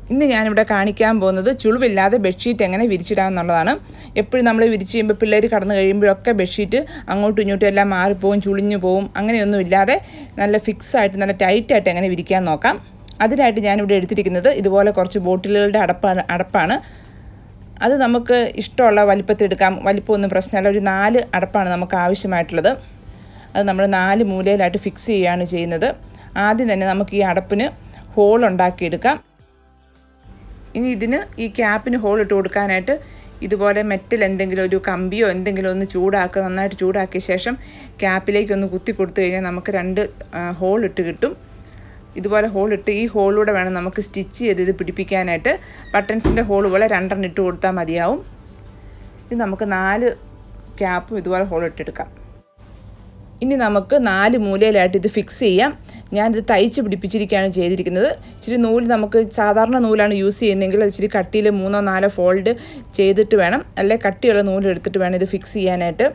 ഇന്ന് ഞാനിവിടെ കാണിക്കാൻ പോകുന്നത് ചുളിവില്ലാതെ ബെഡ്ഷീറ്റ് എങ്ങനെ വിരിച്ചിടാമെന്നുള്ളതാണ് എപ്പോഴും നമ്മൾ വിരിച്ച് ചെയ്യുമ്പോൾ പിള്ളേർ കടന്നു കഴിയുമ്പോഴൊക്കെ ബെഡ്ഷീറ്റ് അങ്ങോട്ടും ഇങ്ങോട്ടും എല്ലാം മാറിപ്പോവും ചുളിഞ്ഞു പോവും അങ്ങനെയൊന്നും ഇല്ലാതെ നല്ല ഫിക്സ് ആയിട്ട് നല്ല ടൈറ്റായിട്ട് എങ്ങനെ വിരിക്കാൻ നോക്കാം അതിനായിട്ട് ഞാനിവിടെ എടുത്തിരിക്കുന്നത് ഇതുപോലെ കുറച്ച് ബോട്ടിലുകളുടെ അടപ്പാണ് അടപ്പാണ് അത് നമുക്ക് ഇഷ്ടമുള്ള വലിപ്പത്തിലെടുക്കാം വലിപ്പമൊന്നും പ്രശ്നമല്ല ഒരു നാല് അടപ്പാണ് നമുക്ക് ആവശ്യമായിട്ടുള്ളത് അത് നമ്മൾ നാല് മൂലയിലായിട്ട് ഫിക്സ് ചെയ്യുകയാണ് ചെയ്യുന്നത് ആദ്യം തന്നെ നമുക്ക് ഈ അടപ്പിന് ഹോൾ ഉണ്ടാക്കിയെടുക്കാം ഇനി ഇതിന് ഈ ക്യാപ്പിന് ഹോൾ ഇട്ട് കൊടുക്കാനായിട്ട് ഇതുപോലെ മെറ്റൽ എന്തെങ്കിലും ഒരു കമ്പിയോ എന്തെങ്കിലും ഒന്ന് ചൂടാക്കുക നന്നായിട്ട് ചൂടാക്കിയ ശേഷം ക്യാപ്പിലേക്ക് ഒന്ന് കുത്തി കൊടുത്തു കഴിഞ്ഞാൽ നമുക്ക് രണ്ട് ഹോൾ ഇട്ട് കിട്ടും ഇതുപോലെ ഹോൾ ഇട്ട് ഈ ഹോളിലൂടെ വേണം നമുക്ക് സ്റ്റിച്ച് ചെയ്ത് ഇത് പിടിപ്പിക്കാനായിട്ട് ബട്ടൺസിൻ്റെ ഹോൾ പോലെ രണ്ടെണ്ണം ഇട്ട് കൊടുത്താൽ മതിയാവും ഇത് നമുക്ക് നാല് ക്യാപ്പും ഇതുപോലെ ഹോൾ ഇട്ടെടുക്കാം ഇനി നമുക്ക് നാല് മൂലയിലായിട്ട് ഇത് ഫിക്സ് ചെയ്യാം ഞാനിത് തയ്ച്ച് പിടിപ്പിച്ചിരിക്കുകയാണ് ചെയ്തിരിക്കുന്നത് ഇച്ചിരി നൂല് നമുക്ക് സാധാരണ നൂലാണ് യൂസ് ചെയ്യുന്നതെങ്കിൽ അത് ഇച്ചിരി കട്ടിയിൽ മൂന്നോ നാലോ ഫോൾഡ് ചെയ്തിട്ട് വേണം അല്ലെ കട്ടിയുള്ള നൂല് എടുത്തിട്ട് വേണം ഇത് ഫിക്സ് ചെയ്യാനായിട്ട്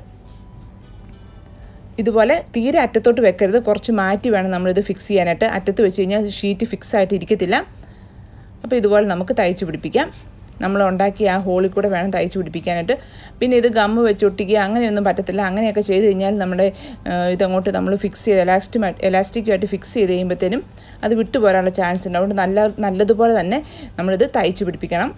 ഇതുപോലെ തീരെ അറ്റത്തോട്ട് വെക്കരുത് കുറച്ച് മാറ്റി വേണം നമ്മളിത് ഫിക്സ് ചെയ്യാനായിട്ട് അറ്റത്ത് വെച്ച് കഴിഞ്ഞാൽ ഷീറ്റ് ഫിക്സ് ആയിട്ട് ഇരിക്കത്തില്ല അപ്പോൾ ഇതുപോലെ നമുക്ക് തയ്ച്ച് പിടിപ്പിക്കാം നമ്മൾ ഉണ്ടാക്കിയ ആ ഹോളിൽ കൂടെ വേണം തയ്ച്ച് പിടിപ്പിക്കാനായിട്ട് പിന്നെ ഇത് ഗമ്മ് വെച്ച് ഒട്ടിക്കുക അങ്ങനെയൊന്നും പറ്റത്തില്ല അങ്ങനെയൊക്കെ ചെയ്ത് കഴിഞ്ഞാൽ നമ്മുടെ ഇതങ്ങോട്ട് നമ്മൾ ഫിക്സ് ചെയ്ത് എലാസ്റ്റിക് എലാസ്റ്റിക്കുമായിട്ട് ഫിക്സ് ചെയ്ത് കഴിയുമ്പോഴത്തേനും അത് വിട്ടു പോരാനുള്ള ചാൻസ് ഉണ്ട് അതുകൊണ്ട് നല്ല നല്ലതുപോലെ തന്നെ നമ്മളിത് തയ്ച്ച് പിടിപ്പിക്കണം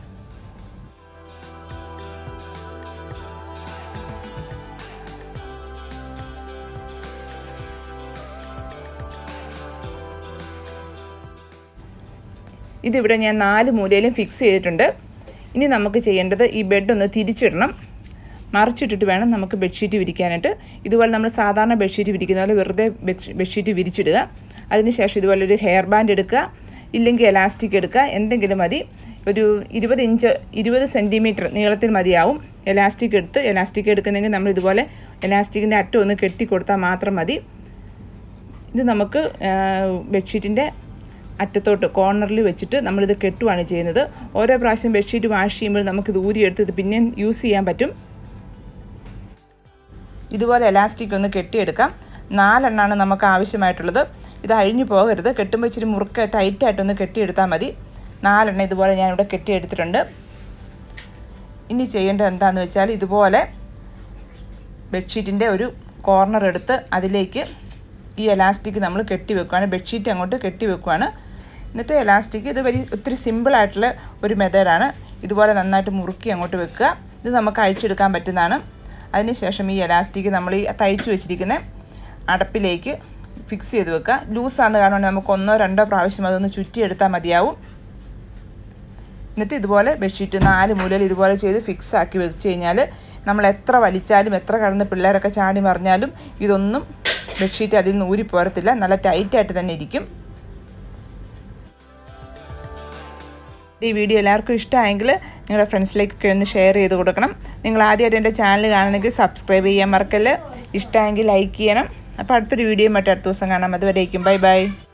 ഇതിവിടെ ഞാൻ നാല് മൂലയിലും ഫിക്സ് ചെയ്തിട്ടുണ്ട് ഇനി നമുക്ക് ചെയ്യേണ്ടത് ഈ ബെഡ് ഒന്ന് തിരിച്ചിടണം മറിച്ചിട്ടിട്ട് വേണം നമുക്ക് ബെഡ്ഷീറ്റ് വിരിക്കാനായിട്ട് ഇതുപോലെ നമ്മൾ സാധാരണ ബെഡ്ഷീറ്റ് വിരിക്കുന്ന പോലെ വെറുതെ ബെഡ്ഷീറ്റ് വിരിച്ചിടുക അതിനുശേഷം ഇതുപോലെ ഒരു ഹെയർ ബാൻഡ് എടുക്കുക ഇല്ലെങ്കിൽ എലാസ്റ്റിക് എടുക്കുക എന്തെങ്കിലും മതി ഒരു ഇരുപത് ഇഞ്ച് ഇരുപത് സെൻറ്റിമീറ്റർ നീളത്തിൽ മതിയാവും എലാസ്റ്റിക് എടുത്ത് എലാസ്റ്റിക് എടുക്കുന്നെങ്കിൽ നമ്മൾ ഇതുപോലെ എലാസ്റ്റിക്കിൻ്റെ അറ്റം ഒന്ന് കെട്ടി കൊടുത്താൽ മാത്രം മതി ഇത് നമുക്ക് ബെഡ്ഷീറ്റിൻ്റെ അറ്റത്തോട്ട് കോർണറിൽ വെച്ചിട്ട് നമ്മളിത് കെട്ടുവാണ് ചെയ്യുന്നത് ഓരോ പ്രാവശ്യം ബെഡ്ഷീറ്റ് വാഷ് ചെയ്യുമ്പോൾ നമുക്കിത് ഊരിയെടുത്ത് ഇത് പിന്നെയും യൂസ് ചെയ്യാൻ പറ്റും ഇതുപോലെ എലാസ്റ്റിക് ഒന്ന് കെട്ടിയെടുക്കാം നാലെണ്ണമാണ് നമുക്ക് ആവശ്യമായിട്ടുള്ളത് ഇത് അഴിഞ്ഞു പോകരുത് കെട്ടുമ്പോൾ ഇച്ചിരി മുറുക്ക ടൈറ്റായിട്ടൊന്ന് കെട്ടിയെടുത്താൽ മതി നാലെണ്ണം ഇതുപോലെ ഞാനിവിടെ കെട്ടിയെടുത്തിട്ടുണ്ട് ഇനി ചെയ്യേണ്ടത് എന്താണെന്ന് വെച്ചാൽ ഇതുപോലെ ബെഡ്ഷീറ്റിൻ്റെ ഒരു കോർണർ എടുത്ത് അതിലേക്ക് ഈ എലാസ്റ്റിക് നമ്മൾ കെട്ടി വെക്കുകയാണ് ബെഡ്ഷീറ്റ് അങ്ങോട്ട് കെട്ടി വെക്കുകയാണ് എന്നിട്ട് എലാസ്റ്റിക് ഇത് വലിയ ഒത്തിരി സിമ്പിളായിട്ടുള്ള ഒരു മെത്തേഡാണ് ഇതുപോലെ നന്നായിട്ട് മുറുക്കി അങ്ങോട്ട് വെക്കുക ഇത് നമുക്ക് അഴിച്ചെടുക്കാൻ പറ്റുന്നതാണ് അതിനുശേഷം ഈ എലാസ്റ്റിക് നമ്മൾ ഈ തയ്ച്ച് വെച്ചിരിക്കുന്ന അടപ്പിലേക്ക് ഫിക്സ് ചെയ്ത് വെക്കുക ലൂസാന്ന് കാരണം നമുക്ക് ഒന്നോ രണ്ടോ പ്രാവശ്യം അതൊന്ന് ചുറ്റിയെടുത്താൽ മതിയാവും എന്നിട്ട് ഇതുപോലെ ബെഡ്ഷീറ്റ് നാല് മൂലയിൽ ഇതുപോലെ ചെയ്ത് ഫിക്സ് ആക്കി വെച്ച് കഴിഞ്ഞാൽ നമ്മൾ എത്ര വലിച്ചാലും എത്ര കടന്ന് പിള്ളേരൊക്കെ ചാടി മറിഞ്ഞാലും ഇതൊന്നും ബെഡ്ഷീറ്റ് അതിൽ നിന്ന് ഊരി പോരത്തില്ല നല്ല ടൈറ്റായിട്ട് തന്നെ ഇരിക്കും ഈ വീഡിയോ എല്ലാവർക്കും ഇഷ്ടമായെങ്കിൽ നിങ്ങളുടെ ഫ്രണ്ട്സിലേക്കൊക്കെ ഒന്ന് ഷെയർ ചെയ്ത് കൊടുക്കണം നിങ്ങൾ ആദ്യമായിട്ട് എൻ്റെ ചാനൽ കാണുന്നെങ്കിൽ സബ്സ്ക്രൈബ് ചെയ്യാൻ മറക്കല്ല് ഇഷ്ടമായെങ്കിൽ ലൈക്ക് ചെയ്യണം അപ്പോൾ അടുത്തൊരു വീഡിയോ മറ്റേ അടുത്ത ദിവസം കാണാം അതുവരേക്കും ബൈ ബൈ